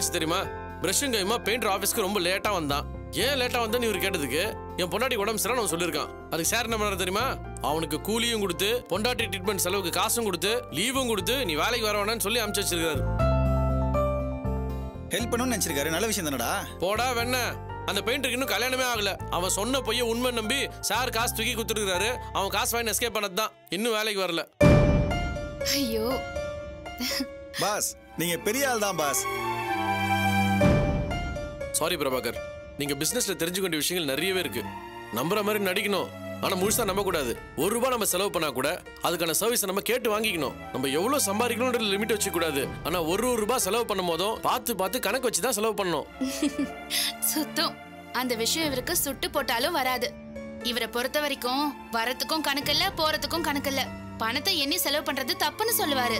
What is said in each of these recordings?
ஆச்சு தெரியுமா பிரஷும் கைமா பெயிண்டர் ஆஃபீஸ்க்கு ரொம்ப லேட்டா வந்தான் ஏன் லேட்டா வந்தான்னு இவர் கேட்டதுக்கு என் பொண்டாட்டி உடம்பு சரியான அவன் சொல்லியிருக்கான் அதுக்கு சார் என்ன பண்ணாரு தெரியுமா அவனுக்கு கூலியும் கொடுத்து பொண்டாட்டி ட்ரீட்மெண்ட் செலவுக்கு காசும் கொடுத்து லீவும் கொடுத்து நீ வேலைக்கு வர வேணாம்னு சொல்லி அனுப்பிச்சு வச்சிருக்காரு ஹெல்ப் பண்ணணும்னு நினைச்சிருக்காரு நல்ல விஷயம் தானடா போடா வெண்ண அந்த பெயிண்டருக்கு இன்னும் கல்யாணமே ஆகல அவன் சொன்ன பொய்ய உண்மை நம்பி சார் காசு தூக்கி கொடுத்துருக்காரு அவன் காசு வாங்கி எஸ்கேப் பண்ணது தான் இன்னும் வேலைக்கு வரல ஐயோ பாஸ் நீங்க பெரிய ஆள் தான் பாஸ் சாரி பிரபாகர் நீங்க பிசினஸ்ல தெரிஞ்சுக்க வேண்டிய விஷயங்கள் நிறையவே இருக்கு நம்புற மாதிரி நடிக்கணும் ஆனா முழுசா நம்ப கூடாது ஒரு ரூபாய் நம்ம செலவு பண்ணா கூட அதுக்கான சர்வீஸ் நம்ம கேட்டு வாங்கிக்கணும் நம்ம எவ்வளவு சம்பாதிக்கணும்ன்ற லிமிட் வச்சுக்க கூடாது ஆனா ஒரு ஒரு ரூபாய் செலவு பண்ணும் போதும் பார்த்து பார்த்து கணக்கு வச்சு தான் செலவு பண்ணணும் சுத்தம் அந்த விஷயம் இவருக்கு சுட்டு போட்டாலும் வராது இவரை பொறுத்த வரைக்கும் வரத்துக்கும் கணக்கில்ல போறதுக்கும் கணக்கில்ல பணத்தை எண்ணி செலவு பண்றது தப்புன்னு சொல்லுவாரு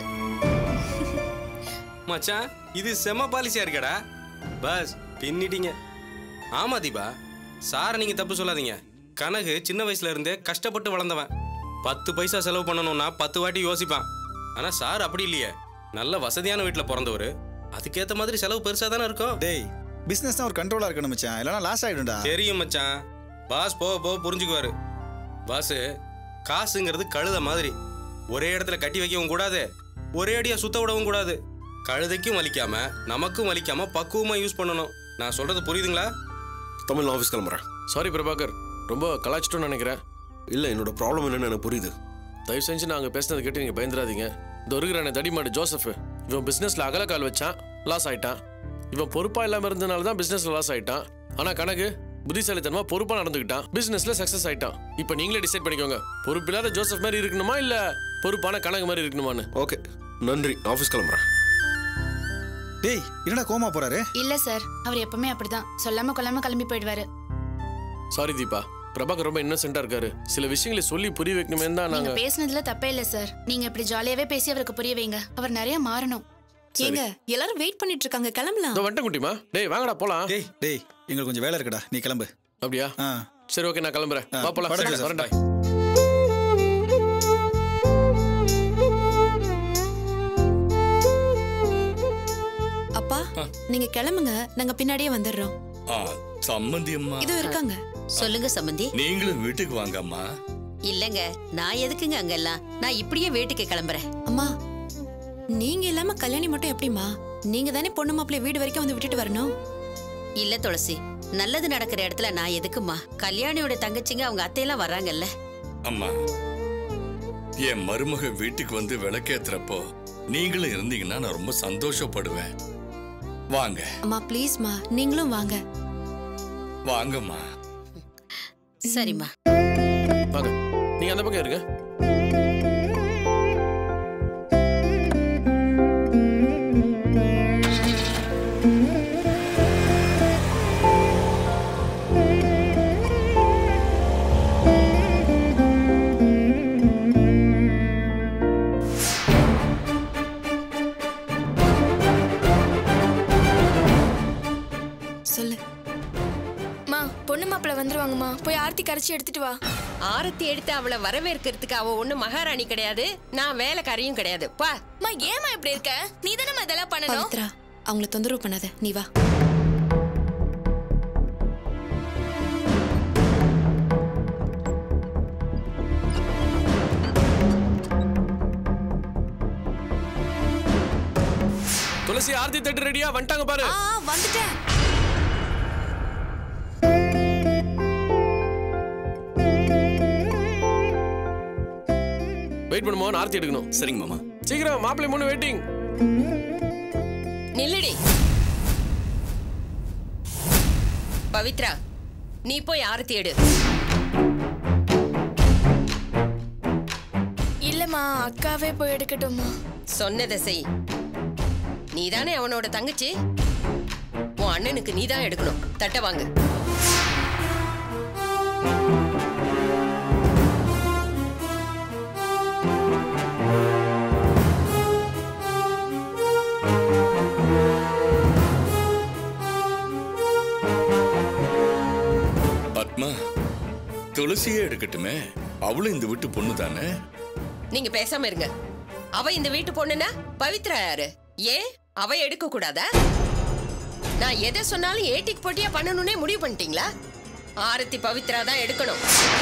மச்சான் இது செம பாலிசியா இருக்கடா பஸ் பின்னிட்டீங்க ஆமா தீபா சாரை நீங்க தப்பு சொல்லாதீங்க கனகு சின்ன வயசுல இருந்தே கஷ்டப்பட்டு வளர்ந்தவன் பத்து பைசா செலவு பண்ணணும்னா பத்து வாட்டி யோசிப்பான் ஆனா சார் அப்படி இல்லையே நல்ல வசதியான வீட்டில் பிறந்தவர் அதுக்கேத்த மாதிரி செலவு பெருசா தானே இருக்கும் டேய் பிசினஸ் தான் ஒரு கண்ட்ரோலா இருக்கணும் மச்சான் இல்லைன்னா லாஸ் ஆயிடும்டா தெரியும் மச்சான் பாஸ் போக போக புரிஞ்சுக்குவாரு பாஸ் காசுங்கிறது கழுத மாதிரி ஒரே இடத்துல கட்டி வைக்கவும் கூடாது ஒரே அடியா சுத்த விடவும் கூடாது கழுதைக்கும் வலிக்காம நமக்கும் வலிக்காம பக்குவமா யூஸ் பண்ணணும் நான் சொல்றது புரியுதுங்களா தமிழ் ஆஃபீஸ் கிளம்புறேன் சாரி பிரபாகர் ரொம்ப கலாச்சிட்டோம்னு நினைக்கிறேன் இல்லை என்னோட ப்ராப்ளம் என்னன்னு எனக்கு புரியுது தயவு செஞ்சு நாங்க பேசுனது கேட்டு நீங்க பயந்துராதீங்க இந்த இருக்கிறான தடிமாடு ஜோசப் இவன் பிசினஸ்ல அகலக்கால் வச்சான் லாஸ் ஆயிட்டான் இவன் பொறுப்பா இல்லாம இருந்தனால தான் பிசினஸ்ல லாஸ் ஆயிட்டான் ஆனா கணக்கு புத்திசாலித்தனமா பொறுப்பா நடந்துக்கிட்டான் பிசினஸ்ல சக்சஸ் ஆயிட்டான் இப்போ நீங்களே டிசைட் பண்ணிக்கோங்க பொறுப்பில்லாத ஜோசப் மாதிரி இருக்கணுமா இல்ல பொறுப்பான கணக்கு மாதிரி இருக்கணுமான்னு ஓகே நன்றி ஆஃபீஸ் கிளம்புறேன் டேய் என்னடா கோமா போறாரு இல்ல சார் அவர் எப்பவுமே அப்படிதான் சொல்லாம கொல்லாம கிளம்பி போயிடுவாரு சாரி தீபா பிரபாகர் ரொம்ப இன்னசென்ட்டா இருக்காரு சில விஷயங்களை சொல்லி புரிய வைக்கணுமே தான் நீங்க நாங்க பேசுனதுல தப்பே இல்ல சார் நீங்க இப்படி ஜாலியாவே பேசி அவருக்கு புரிய வைங்க அவர் நிறைய மாறணும் ஏங்க எல்லாரும் வெயிட் பண்ணிட்டு இருக்காங்க கிளம்பலாம் இதோ வந்துட்டேன் குட்டிமா டேய் வாங்கடா போலாம் டேய் டேய் எங்களுக்கு கொஞ்சம் வேலை இருக்குடா நீ கிளம்பு அப்படியா ஆ சரி ஓகே நான் கிளம்புறேன் ஆ, வா போலாம் படம் சரி, ஜோசப், வரேன்டா அப்பா நீங்க கிளம்புங்க நாங்க பின்னாடியே வந்துடுறோம் ஆ சம்மந்தி அம்மா இதோ இருக்காங்க சொல்லுங்க சம்பந்தி நீங்களும் வீட்டுக்கு வாங்க அம்மா இல்லங்க நான் எதுக்குங்க அங்கெல்லாம் நான் இப்படியே வீட்டுக்கு கிளம்புறேன் அம்மா நீங்க இல்லாம கல்யாணி மட்டும் எப்படிம்மா நீங்க தானே பொண்ணு மாப்பிள்ளை வீடு வரைக்கும் வந்து விட்டுட்டு வரணும் இல்ல துளசி நல்லது நடக்கிற இடத்துல நான் எதுக்குமா கல்யாணியோட தங்கச்சிங்க அவங்க அத்தையெல்லாம் வர்றாங்கல்ல அம்மா என் மருமக வீட்டுக்கு வந்து விளக்கேத்துறப்போ நீங்களும் இருந்தீங்கன்னா நான் ரொம்ப சந்தோஷப்படுவேன் வாங்க அம்மா ப்ளீஸ்மா நீங்களும் வாங்க வாங்கம்மா சரிம்மா வாங்க நீங்க அந்த பக்கம் இருங்க சொல்லு மா பொண்ணு மாப்பிள்ள வந்துருவாங்கம்மா போய் ஆர்த்தி கரைச்சி எடுத்துட்டு வா ஆரத்தி எடுத்து அவளை வரவேற்கிறதுக்கு அவ ஒண்ணு மகாராணி கிடையாது நான் வேலைக்காரியும் கிடையாது பா மா ஏமா இப்படி இருக்க நீ தானே இதெல்லாம் பண்ணணும் பவித்ரா அவங்கள தொந்தரவு பண்ணாத நீ வா துளசி ஆர்த்தி தட்டு ரெடியா வந்துட்டாங்க பாரு ஆ வந்துட்டேன் வெயிட் பண்ணுமா ஆர்த்தி எடுக்கணும் சரிங்க மாமா சீக்கிரம் மாப்பிள்ளை மூணு வெயிட்டிங் நில்லுடி பவித்ரா நீ போய் ஆரத்தி எடு இல்லம்மா அக்காவே போய் எடுக்கட்டும்மா சொன்னதை செய் நீதானே அவனோட தங்கச்சி உன் அண்ணனுக்கு நீதான் எடுக்கணும் தட்ட வாங்கு பத்மா துளசியே எடுக்கட்டுமே அவளும் இந்த வீட்டு பொண்ணு தானே நீங்க பேசாம இருங்க அவ இந்த வீட்டு பொண்ணுனா பவித்ரா யாரு ஏன் அவ எடுக்க கூடாதா நான் எதை சொன்னாலும் ஏட்டிக்கு போட்டியா பண்ணணும்னே முடிவு பண்ணிட்டீங்களா ஆரத்தி பவித்ரா தான் எடுக்கணும்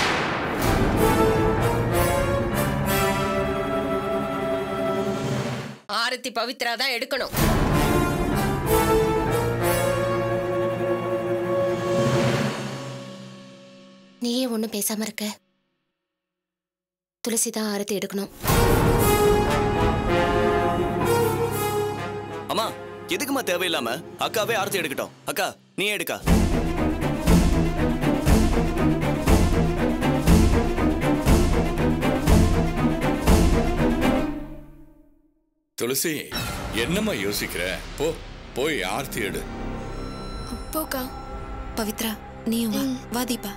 ஆரத்தி பவித்ரா தான் எடுக்கணும் நீயே ஒன்றும் பேசாம இருக்க துளசி தான் ஆரத்தி எடுக்கணும் அம்மா எதுக்குமா தேவையில்லாம அக்காவே ஆரத்தி எடுக்கட்டும் அக்கா நீ எடுக்கா துளசி என்னம்மா யோசிக்கிற போ போய் ஆர்த்தி எடு போக்கா பவித்ரா நீயும் வா வா தீபா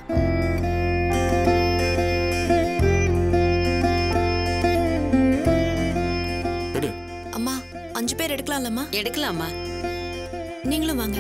எடு அம்மா அஞ்சு பேர் எடுக்கலாம்லம்மா எடுக்கலாமா நீங்களும் வாங்க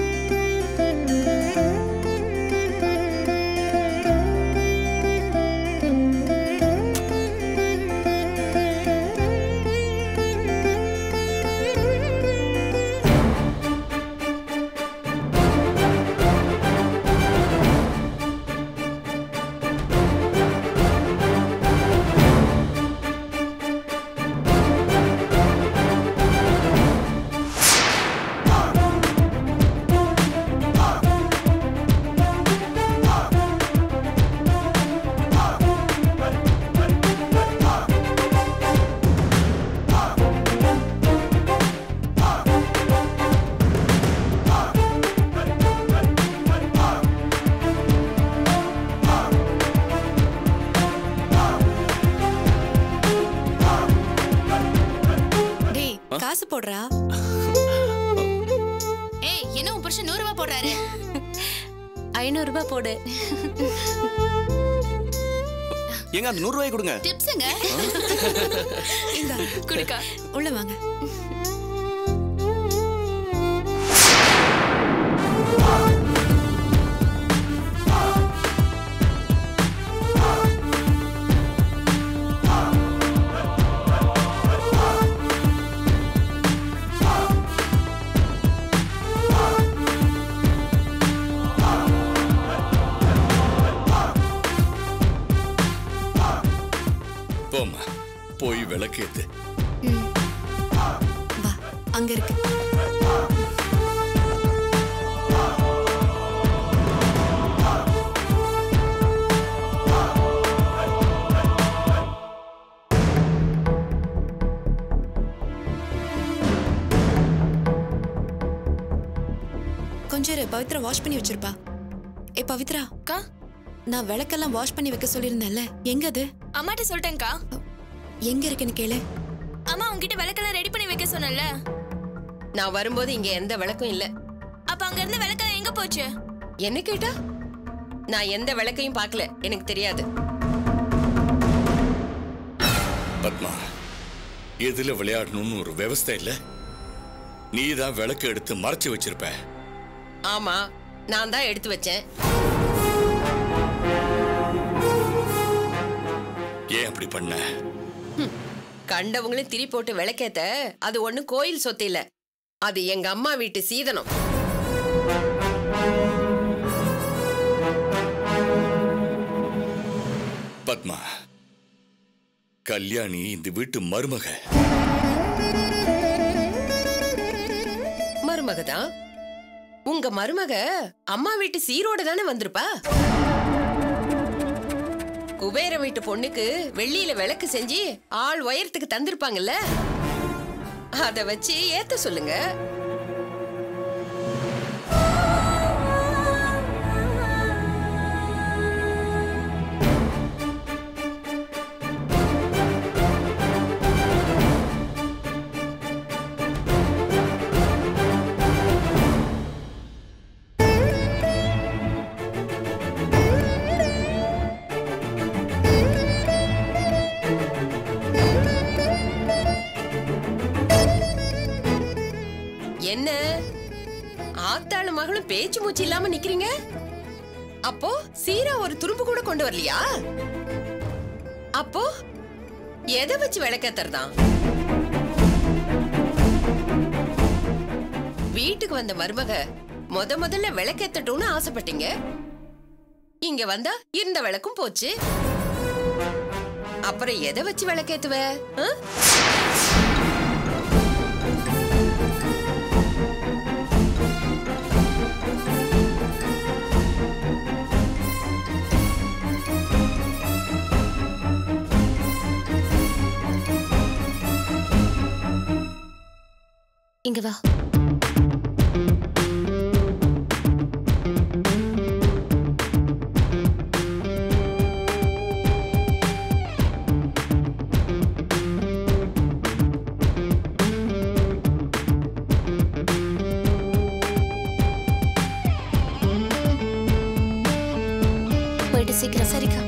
டேய் காசு போடுறா ஏய் என்ன உன் புருஷன் நூறு ரூபாய் போடுறாரு ஐநூறு ரூபாய் போடு ஏங்க அந்த நூறு ரூபாய் கொடுங்க டிப்ஸுங்க இந்தா குடுக்கா உள்ள வாங்க போம்மா போய் விளக்கேத்து வா அங்க இருக்கு கொஞ்சம் இரு, பவித்ரா வாஷ் பண்ணி வச்சிருப்பா ஏ பவித்ரா அக்கா நான் விளக்கெல்லாம் வாஷ் பண்ணி வைக்க சொல்லியிருந்தேன்ல எங்க அது அம்மாட்ட சொல்லிட்டேன்க்கா எங்க இருக்குன்னு கேளு அம்மா உங்ககிட்ட விளக்கெல்லாம் ரெடி பண்ணி வைக்க சொன்னேன்ல நான் வரும்போது இங்க எந்த விளக்கும் இல்ல அப்ப அங்க இருந்து விளக்கெல்லாம் எங்க போச்சு என்ன கேட்டா நான் எந்த விளக்கையும் பார்க்கல எனக்கு தெரியாது பத்மா எதுல விளையாடணும்னு ஒரு விவஸ்தை இல்ல நீ தான் விளக்கு எடுத்து மறைச்சு வச்சிருப்ப ஆமா நான் தான் எடுத்து வச்சேன் ஏன் அப்படி பண்ண கண்டவங்களும் திரி போட்டு விளக்கேத்த அது ஒண்ணு கோயில் சொத்து இல்ல அது எங்க அம்மா வீட்டு சீதனம் பத்மா கல்யாணி இந்த வீட்டு மருமக மருமக தான் உங்க மருமக அம்மா வீட்டு சீரோட தானே வந்திருப்பா குபேர வீட்டு பொண்ணுக்கு வெள்ளியில விளக்கு செஞ்சு ஆள் உயரத்துக்கு தந்திருப்பாங்கல்ல அத வச்சு ஏத்த சொல்லுங்க என்ன ஆத்தாளு மகளும் பேச்சு மூச்சு இல்லாம நிக்கிறீங்க அப்போ சீரா ஒரு துரும்பு கூட கொண்டு வரலையா அப்போ எதை வச்சு விளக்கேத்துறதான் வீட்டுக்கு வந்த மருமக முத முதல்ல விளக்கேத்தட்டும்னு ஆசைப்பட்டீங்க இங்க வந்தா இருந்த விளக்கும் போச்சு அப்புறம் எதை வச்சு விளக்கேத்துவ ஆ? இங்க வா போயிட்டு சீக்கிரம் சரிக்கா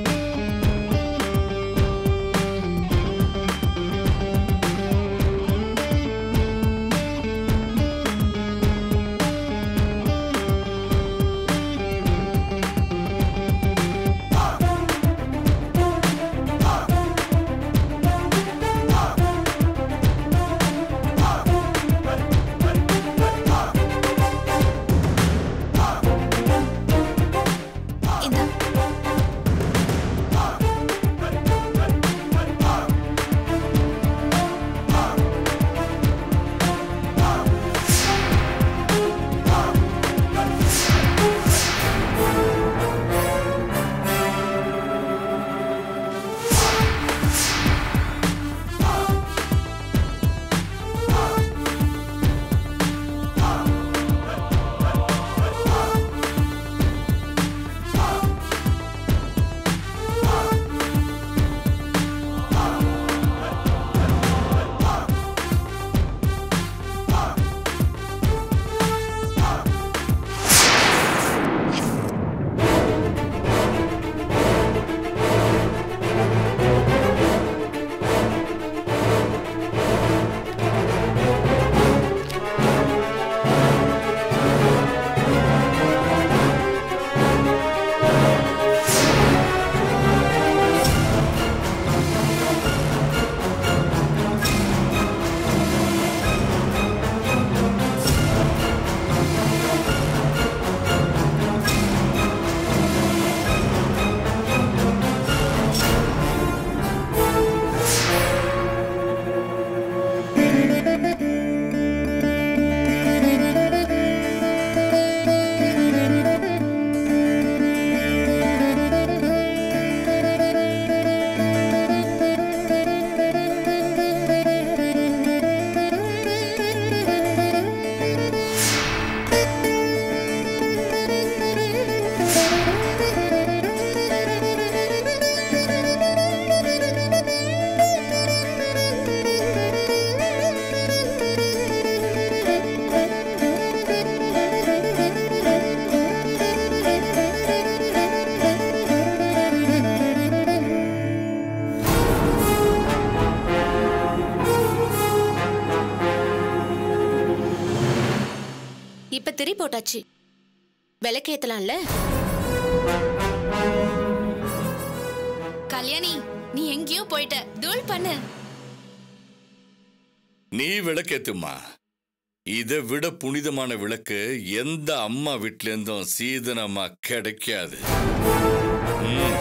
இந்தா இப்ப திரி போட்டாச்சு விளக்கேத்தலாம்ல கல்யாணி நீ எங்கேயோ போயிட்ட தூள் பண்ணு நீ விளக்கேத்துமா இதை விட புனிதமான விளக்கு எந்த அம்மா வீட்ல இருந்தும் சீதனமா கிடைக்காது ம்.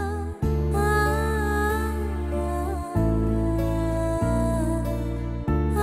ஆ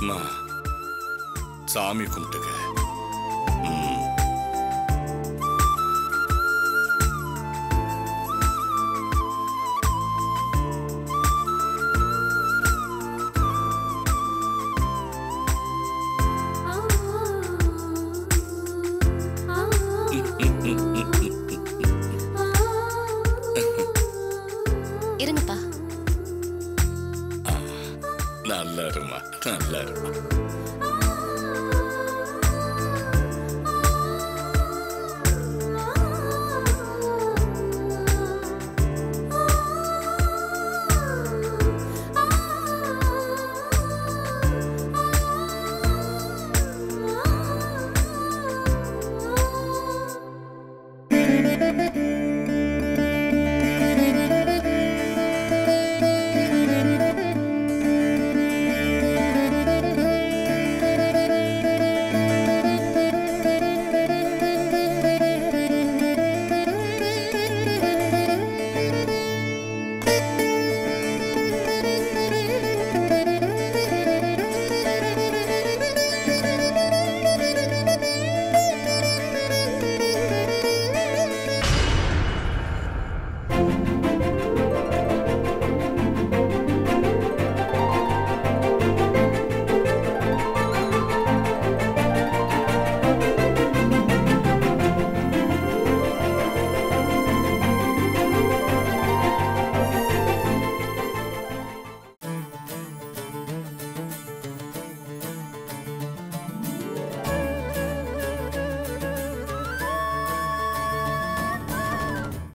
பத்மா சாமி கும்பிட்டுக்க ம். இருங்கப்பா நல்லா இருமா நல்லா இருமா